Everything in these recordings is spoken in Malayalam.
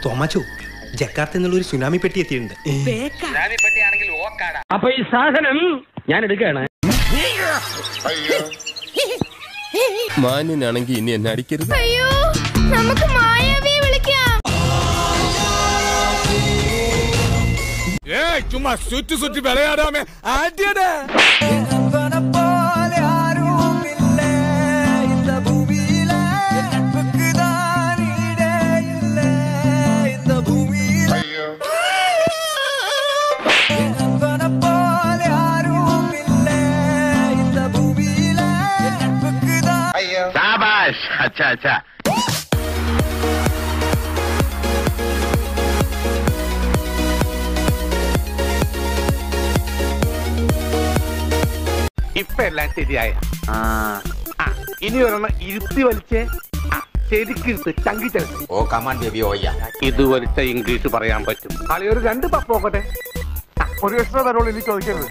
തോമാച്ചു ജക്കാർത്ത എന്നുള്ള ഒരു സുനാമി പെട്ടി എത്തിയിട്ടുണ്ട് അപ്പൊ ഈ സാധനം ഞാൻ എടുക്കുകയാണ് മാന്യനാണെങ്കിൽ ഇനി എന്നെ അടിക്കരുത് അയ്യോ നമുക്ക് മായാവിയെ വിളിക്കാം ചുമ്മാ സുറ്റി സുറ്റി വിളയാടാമേ ആദ്യടാ ശാബാഷ് അച്ഛാ അച്ഛാ ഇപ്പൊ എല്ലാം ശരിയായ ആ ആ, ഇനി ഒരെണ്ണം ഇരുത്തി വലിച്ചേ ആ, ശരിക്കിരുത്ത് ചങ്കിച്ചെടുത്ത് ഓ കമാൻ ബേബി ഓയ്യ ഇത് വലിച്ച ഇംഗ്ലീഷ് പറയാൻ പറ്റും കളി ഒരു രണ്ട് പപ്പ് നോക്കട്ടെ ആ, ഒരു എക്സ്ട്രാ തരോളൂ എനിക്ക് ചോദിക്കരുത്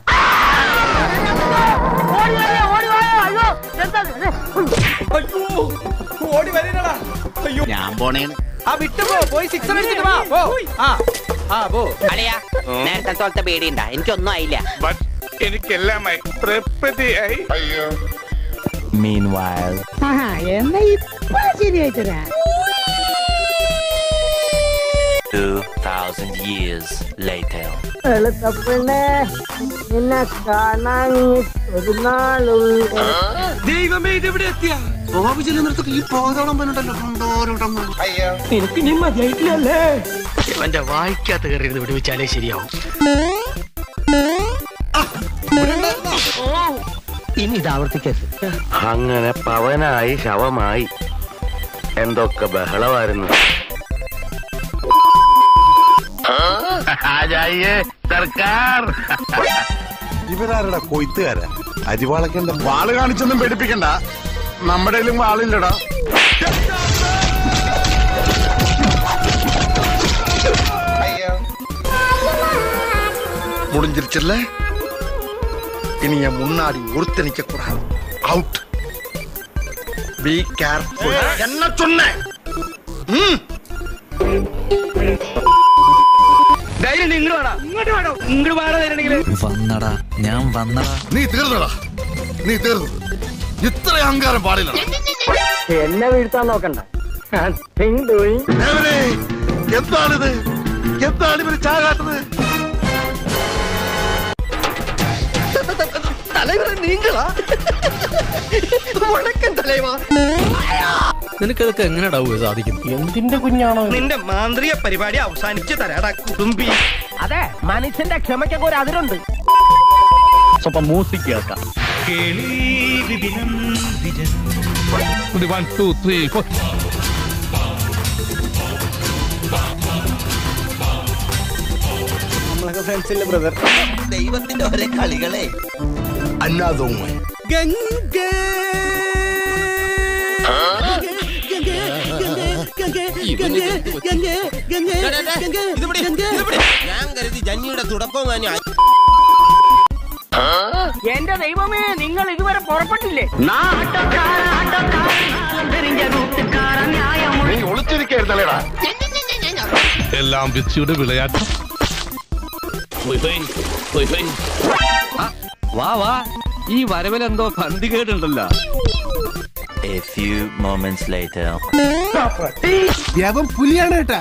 ഞാൻ പോണേണ് അളിയാ നേരത്തെ തോലത്തെ പേടിയുണ്ട എനിക്കൊന്നും ആയില്ല ബട്ട് എനിക്കെല്ലാമായി തൃപ്തിയായി എന്നാ ഇപ്പൊ ശരിയായി തരാം എളുപ്പപ്പെണ്ണേ നിന്നെ കാണാൻ ഒരു നാളുണ്ട് ദൈവമേ ഇതെവിടെ എത്തിയ ബോബു ചെല്ലുന്നിടത്തൊക്കെ ഈ പോതോളം പറഞ്ഞിട്ടല്ലോ എനിക്ക് നീ മതിയായിട്ടില്ലല്ലേ ഇവന്റെ വായിക്കാത്ത കയറി വിടുവിച്ചാലേ ശരിയാവും ഇനി ഇത് ആവർത്തിക്കരുത് അങ്ങനെ പവനായി ശവമായി എന്തൊക്കെ ബഹളമായിരുന്നു സർക്കാർ ഇവരാരുടെ കൊയ്ത്തുകാരാ അരിവാളക്കണ്ട വാള് കാണിച്ചൊന്നും പേടിപ്പിക്കണ്ട നമ്മുടെ വാളില്ലടാ முடிஞ்சிருச்சுல்ல இனி என் முன்னாடி ஒருத்த நிக்க கூடாது அவுட் பி கேர்ஃபுல் என்ன சொன்னேன் ம் ധൈര്യം നിങ്ങൾ വേണം ഇങ്ങോട്ട് വേണോ ഇങ്ങോട്ട് വേണം തരണമെങ്കിൽ വന്നടാ ഞാൻ വന്നടാ നീ തീർന്നടാ നീ തീർന്നു ഇത്ര അഹങ്കാരം പാടില്ല എന്നെ വീഴ്ത്താൻ നോക്കണ്ട Nothing doing. എന്താണിത് എന്താണ് ഇവര് ചാകാത്തത് നിനക്കതൊക്കെ എങ്ങനെ ഡൗ സാധിക്കും എന്തിന്റെ കുഞ്ഞാണോ നിന്റെ മാന്ത്രിക പരിപാടി അവസാനിച്ച് തരാടാ കുടുംബി അതെ മനുഷ്യന്റെ ക്ഷമയ്ക്കൊക്കെ ഒരു അതിരുണ്ട് സ്വപ്പം മ്യൂസിക് കേൾക്കാം വൺ ടു ത്രീ ഫോർ ദൈവത്തിന്റെ ഒരേ കളികളെ അന്നാദവുമായി ഞാൻ കരുതി ജന്നിയുടെ തുടക്കം എന്റെ ദൈവമേ നിങ്ങൾ ഇതുവരെ പുറപ്പെട്ടില്ലേ നീ ഒളിച്ചിരിക്കായിരുന്നല്ലേടാ എല്ലാം വിധിയുടെ വിളയാട്ടം വാ വാ ഈ വരവിലെന്തോ പന്തി കേട്ടുണ്ടല്ലോ A few moments later. അവൻ പുലിയാണ് കേട്ടാ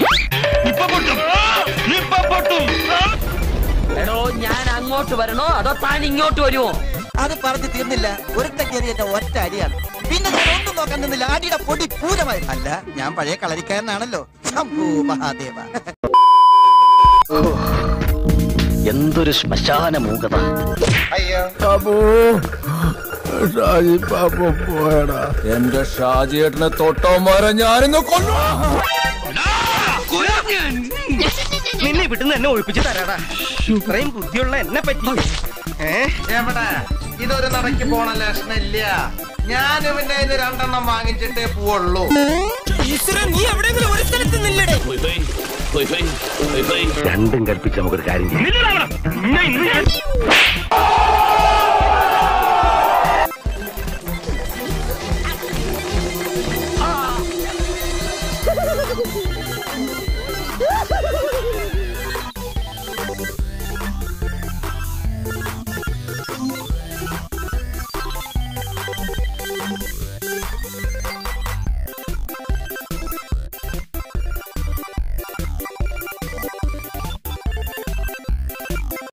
എടോ ഞാൻ അങ്ങോട്ട് വരണോ അതോ താൻ ഇങ്ങോട്ട് വരുമോ അത് പറഞ്ഞു തീർന്നില്ല ഒരുത്ത കയറി എന്റെ ഒറ്റ അടിയാണ് പിന്നെ ഞാൻ ഒന്നും നോക്കാൻ നിന്നില്ല അടിയുടെ പൊടി പൂരമായി അല്ല ഞാൻ പഴയ കളരിക്കാരനാണല്ലോ ശംഭൂ മഹാദേവ എന്തൊരു ശ്മശാന മൂകത എന്റെ ഷാജിയേട്ടനെ തൊട്ടോമാരെ ഞാനിന്ന് കൊല്ലു നിന്നെ വിട്ടുന്ന എന്നെ ഒഴിപ്പിച്ച് തരാടാ ഇത്രയും ബുദ്ധിയുള്ള എന്നെ പറ്റി എവിടെ ഇതൊരു നടക്ക് പോണ ലക്ഷണില്ല ഞാൻ ഇവന്റെ കയ്യിന്ന് രണ്ടെണ്ണം വാങ്ങിച്ചിട്ടേ പോവുള്ളൂ രണ്ടും കൽപ്പിച്ച് നമുക്കൊരു കാര്യം ചെയ്യാം